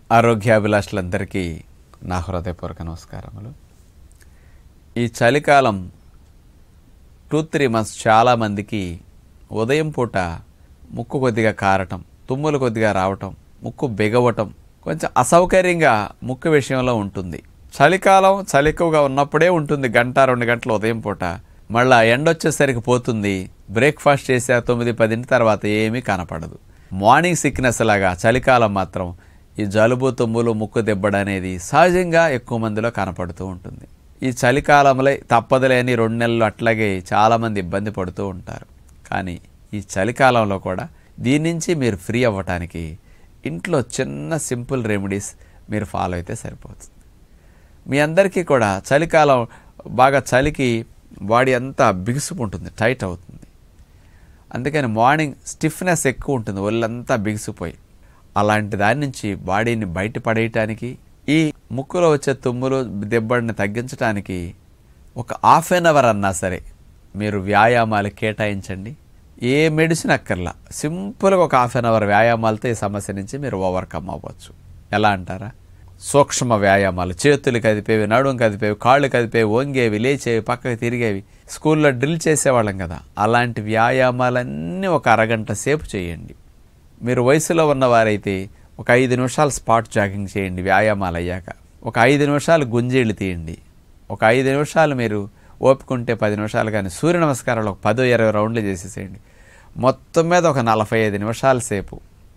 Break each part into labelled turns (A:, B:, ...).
A: ఆరోగ్యాభిలాషులందరికీ నా హృదయపూర్వక నమస్కారములు ఈ చలికాలం టూ త్రీ మంత్స్ చాలామందికి ఉదయం పూట ముక్కు కొద్దిగా కారటం తుమ్ములు కొద్దిగా రావటం ముక్కు బిగవటం కొంచెం అసౌకర్యంగా ముక్కు విషయంలో ఉంటుంది చలికాలం చలి ఎక్కువగా ఉన్నప్పుడే ఉంటుంది గంట రెండు గంటల ఉదయం పూట మళ్ళా ఎండ వచ్చేసరికి పోతుంది బ్రేక్ఫాస్ట్ చేసే తొమ్మిది పదింటి తర్వాత ఏమీ కనపడదు మార్నింగ్ సిక్నెస్ లాగా చలికాలం మాత్రం ఈ జలుబు తుమ్ములు ముక్కు దెబ్బడ అనేది సహజంగా ఎక్కువ మందిలో కనపడుతూ ఉంటుంది ఈ చలికాలంలో తప్పదులేని రెండు నెలలు అట్లాగే చాలామంది ఇబ్బంది పడుతూ ఉంటారు కానీ ఈ చలికాలంలో కూడా దీని నుంచి మీరు ఫ్రీ అవ్వటానికి ఇంట్లో చిన్న సింపుల్ రెమెడీస్ మీరు ఫాలో అయితే సరిపోతుంది మీ అందరికీ కూడా చలికాలం బాగా చలికి బాడీ అంతా బిగుసుకుంటుంది టైట్ అవుతుంది అందుకని మార్నింగ్ స్టిఫ్నెస్ ఎక్కువ ఉంటుంది ఒళ్ళంతా బిగుసిపోయి అలాంటి దాని నుంచి బాడీని బయటపడేయటానికి ఈ ముక్కులో వచ్చే తుమ్ములు దెబ్బడిని తగ్గించడానికి ఒక హాఫ్ అన్ అవర్ అన్నా సరే మీరు వ్యాయామాలు కేటాయించండి ఏ మెడిసిన్ అక్కర్లా సింపుల్గా ఒక హాఫ్ అన్ అవర్ వ్యాయామాలతో ఈ సమస్య నుంచి మీరు ఓవర్కమ్ అవ్వచ్చు ఎలా అంటారా సూక్ష్మ వ్యాయామాలు చేతులు కదిపేవి నడుం కదిపేవి కాళ్ళు కదిపేవి వంగేవి లేచేవి పక్కకి తిరిగేవి స్కూల్లో డ్రిల్ చేసేవాళ్ళం కదా అలాంటి వ్యాయామాలన్నీ ఒక అరగంట సేపు చేయండి మీరు వయసులో ఉన్నవారైతే ఒక ఐదు నిమిషాలు స్పాట్ జాగింగ్ చేయండి వ్యాయామాలు అయ్యాక ఒక ఐదు నిమిషాలు గుంజీళ్ళు తీయండి ఒక ఐదు నిమిషాలు మీరు ఓపికంటే పది నిమిషాలు కానీ సూర్య నమస్కారాలు ఒక పదో ఇరవై రౌండ్లు చేసేసేయండి మొత్తం మీద ఒక నలభై ఐదు నిమిషాల సేపు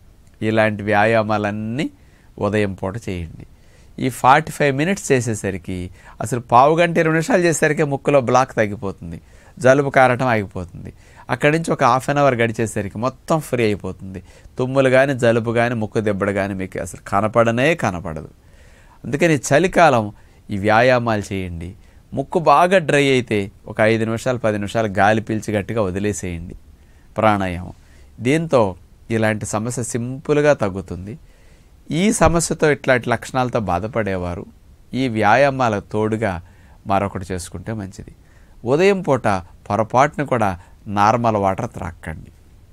A: ఇలాంటి వ్యాయామాలన్నీ ఉదయం పూట చేయండి ఈ ఫార్టీ ఫైవ్ మినిట్స్ చేసేసరికి అసలు పావు గంట ఇరవై నిమిషాలు చేసేసరికి ముక్కులో బ్లాక్ తగ్గిపోతుంది జలుబు కారటం ఆగిపోతుంది అక్కడి నుంచి ఒక హాఫ్ అన్ అవర్ గడిచేసరికి మొత్తం ఫ్రీ అయిపోతుంది తుమ్ములు కానీ జలుబు కానీ ముక్కు దెబ్బడు కానీ మీకు అసలు కనపడనే కనపడదు అందుకని చలికాలం ఈ వ్యాయామాలు చేయండి ముక్కు బాగా డ్రై అయితే ఒక ఐదు నిమిషాలు పది నిమిషాలు గాలి పీల్చి గట్టిగా వదిలేసేయండి ప్రాణాయామం దీంతో ఇలాంటి సమస్య సింపుల్గా తగ్గుతుంది ఈ సమస్యతో ఇట్లాంటి లక్షణాలతో బాధపడేవారు ఈ వ్యాయామాల తోడుగా మరొకటి చేసుకుంటే మంచిది ఉదయం పూట పొరపాటును కూడా నార్మల్ వాటర్ త్రాక్కండి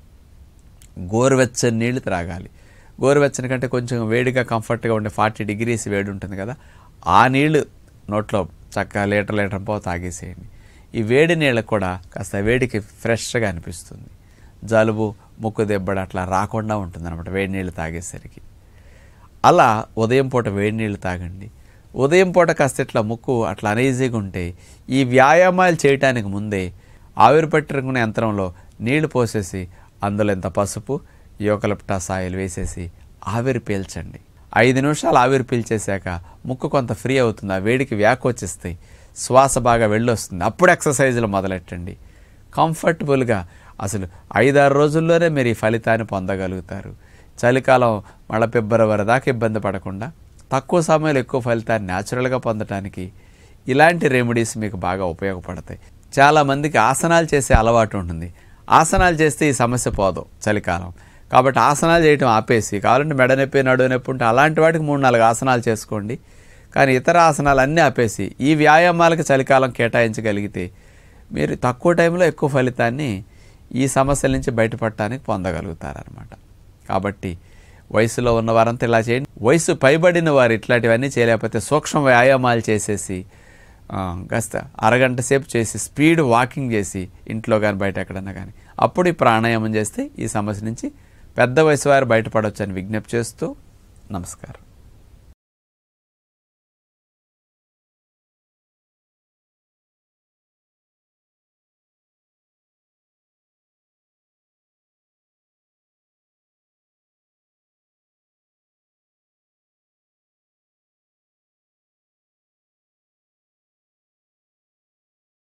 A: గోరువెచ్చని నీళ్లు త్రాగాలి గోరువెచ్చని కంటే కొంచెం వేడిగా కంఫర్ట్గా ఉండే ఫార్టీ డిగ్రీస్ వేడి ఉంటుంది కదా ఆ నీళ్లు నోట్లో చక్కగా లీటర్ లీటర్ పో తాగేసేయండి ఈ వేడి నీళ్ళకు కూడా కాస్త వేడికి ఫ్రెష్గా అనిపిస్తుంది జలుబు ముక్కు దెబ్బడ అట్లా రాకుండా ఉంటుంది అనమాట వేడి నీళ్ళు తాగేసరికి అలా ఉదయం పూట వేడి నీళ్ళు తాగండి ఉదయం పూట కాస్త ఇట్లా ముక్కు అట్లా అనీజీగా ఉంటే ఈ వ్యాయామాలు చేయటానికి ముందే ఆవిరి పట్టుకునే యంత్రంలో నీళ్లు పోసేసి అందులో ఇంత పసుపు యోకలప్టాస్ ఆయిల్ వేసేసి ఆవిరి పీల్చండి ఐదు నిమిషాలు ఆవిరి పీల్చేశాక ముక్కు కొంత ఫ్రీ అవుతుంది ఆ వేడికి వ్యాకోచిస్తాయి శ్వాస బాగా వెళ్ళొస్తుంది అప్పుడు ఎక్సర్సైజులు మొదలెట్టండి కంఫర్టబుల్గా అసలు ఐదారు రోజుల్లోనే మీరు ఈ ఫలితాన్ని పొందగలుగుతారు చలికాలం మళ్ళీ ఫిబ్రవరి దాకా ఇబ్బంది పడకుండా తక్కువ సమయంలో ఎక్కువ ఫలితాన్ని న్యాచురల్గా పొందడానికి ఇలాంటి రెమెడీస్ మీకు బాగా ఉపయోగపడతాయి చాలామందికి ఆసనాలు చేసే అలవాటు ఉంటుంది ఆసనాలు చేస్తే ఈ సమస్య పోదు చలికాలం కాబట్టి ఆసనాలు చేయటం ఆపేసి కావాలంటే మెడ నొప్పి నడువు నొప్పి ఉంటే అలాంటి వాటికి మూడు నాలుగు ఆసనాలు చేసుకోండి కానీ ఇతర ఆసనాలు అన్నీ ఆపేసి ఈ వ్యాయామాలకు చలికాలం కేటాయించగలిగితే మీరు తక్కువ టైంలో ఎక్కువ ఫలితాన్ని ఈ సమస్యల నుంచి బయటపడటానికి పొందగలుగుతారనమాట కాబట్టి వయసులో ఉన్న వారంతా ఇలా చేయండి వయసు పైబడిన వారు ఇట్లాంటివన్నీ చేయలేకపోతే సూక్ష్మ వ్యాయామాలు చేసేసి ఆ, కాస్త అరగంట సేపు చేసి స్పీడ్ వాకింగ్ చేసి ఇంట్లో కానీ బయట ఎక్కడన్నా కానీ అప్పుడు ఈ ప్రాణాయామం చేస్తే ఈ సమస్య నుంచి పెద్ద వయసు వారు బయటపడవచ్చు అని విజ్ఞప్తి చేస్తూ నమస్కారం